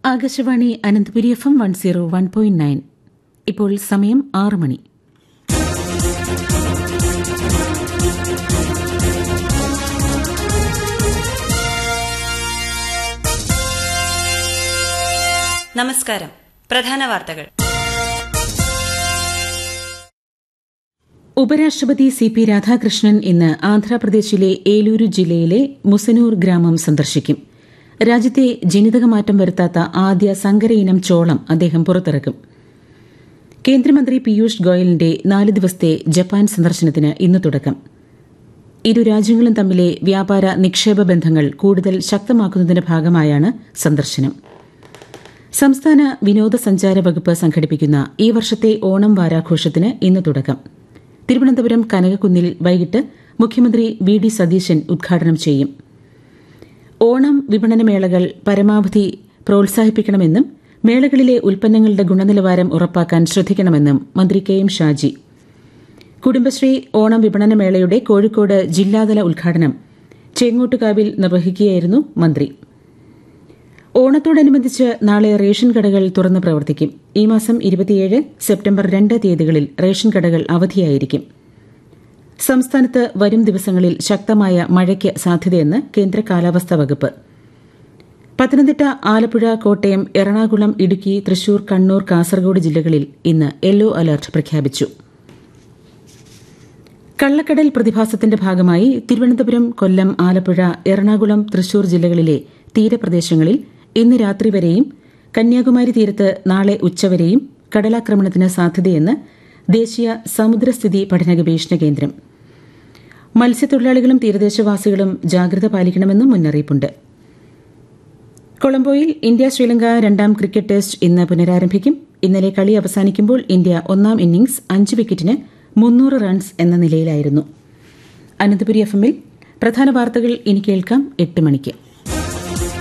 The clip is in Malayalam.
Akashvani Ananthapuri F M one zero one point nine ഇപ്പോൾ സമയം ആറ് മണി നമസ്കാരം പ്രധാന വാർത്തകൾ ഉപരാഷ്ട്രപതി സി പി രാധാകൃഷ്ണൻ ഇന്ന് ആന്ധ്രാപ്രദേശിലെ ഏലൂരു ജില്ലയിലെ മുസനൂർ ഗ്രാമം സന്ദർശിക്കും രാജ്യത്തെ ജനിതകമാറ്റം വരുത്താത്ത ആദ്യ സങ്കര ഇനം ചോളം അദ്ദേഹം പുറത്തിറക്കും കേന്ദ്രമന്ത്രി പീയൂഷ് ഗോയലിന്റെ നാല് ദിവസത്തെ ജപ്പാൻ സന്ദർശനത്തിന് ഇന്ന് തുടക്കം ഇരു രാജ്യങ്ങളും തമ്മിലെ വ്യാപാര നിക്ഷേപ ബന്ധങ്ങൾ കൂടുതൽ ശക്തമാക്കുന്നതിന്റെ ഭാഗമായാണ് സന്ദർശനം സംസ്ഥാന വിനോദസഞ്ചാര വകുപ്പ് സംഘടിപ്പിക്കുന്ന ഈ വർഷത്തെ ഓണം വാരാഘോഷത്തിന് ഇന്ന് തുടക്കം തിരുവനന്തപുരം കനകക്കുന്നിൽ വൈകിട്ട് മുഖ്യമന്ത്രി വി ഡി സതീശൻ ഉദ്ഘാടനം ചെയ്യും ഓണം വിപണന മേളകൾ പരമാവധി പ്രോത്സാഹിപ്പിക്കണമെന്നും മേളകളിലെ ഉൽപ്പന്നങ്ങളുടെ ഗുണനിലവാരം ഉറപ്പാക്കാൻ ശ്രദ്ധിക്കണമെന്നും മന്ത്രി കെ എം ഷാജി കുടുംബശ്രീ ഓണം വിപണന മേളയുടെ കോഴിക്കോട് ജില്ലാതല ഉദ്ഘാടനം ചേങ്ങോട്ടുകാവിൽ നിർവഹിക്കുകയായിരുന്നു മന്ത്രി ഓണത്തോടനുബന്ധിച്ച് നാളെ റേഷൻ കടകൾ തുറന്ന് പ്രവർത്തിക്കും ഈ മാസം ഇരുപത്തിയേഴ് സെപ്റ്റംബർ രണ്ട് തീയതികളിൽ റേഷൻ കടകൾ അവധിയായിരിക്കും സംസ്ഥാനത്ത് വരും ദിവസങ്ങളിൽ ശക്തമായ മഴയ്ക്ക് സാധ്യതയെന്ന് കേന്ദ്ര കാലാവസ്ഥാ വകുപ്പ് പത്തനംതിട്ട ആലപ്പുഴ കോട്ടയം എറണാകുളം ഇടുക്കി തൃശൂർ കണ്ണൂർ കാസർഗോഡ് ജില്ലകളിൽ ഇന്ന് യെല്ലോ അലർട്ട് പ്രഖ്യാപിച്ചു കള്ളക്കടൽ പ്രതിഭാസത്തിന്റെ ഭാഗമായി തിരുവനന്തപുരം കൊല്ലം ആലപ്പുഴ എറണാകുളം തൃശൂർ ജില്ലകളിലെ തീരപ്രദേശങ്ങളിൽ ഇന്ന് രാത്രി വരെയും കന്യാകുമാരി തീരത്ത് നാളെ ഉച്ചവരെയും കടലാക്രമണത്തിന് സാധ്യതയെന്ന് ദേശീയ സമുദ്രസ്ഥിതി പഠന ഗവേഷണ കേന്ദ്രം മത്സ്യത്തൊഴിലാളികളും തീരദേശവാസികളും ജാഗ്രത പാലിക്കണമെന്നും മുന്നറിയിപ്പുണ്ട് കൊളംബോയിൽ ഇന്ത്യ ശ്രീലങ്ക രണ്ടാം ക്രിക്കറ്റ് ടെസ്റ്റ് ഇന്ന് പുനരാരംഭിക്കും ഇന്നലെ കളി അവസാനിക്കുമ്പോൾ ഇന്ത്യ ഒന്നാം ഇന്നിംഗ്സ് അഞ്ച് വിക്കറ്റിന് മുന്നൂറ് റൺസ് എന്ന നിലയിലായിരുന്നു അനന്തപുരി എഫ് എമ്മിൽ പ്രധാന വാർത്തകൾ ഇനി കേൾക്കാം എട്ട് മണിക്ക്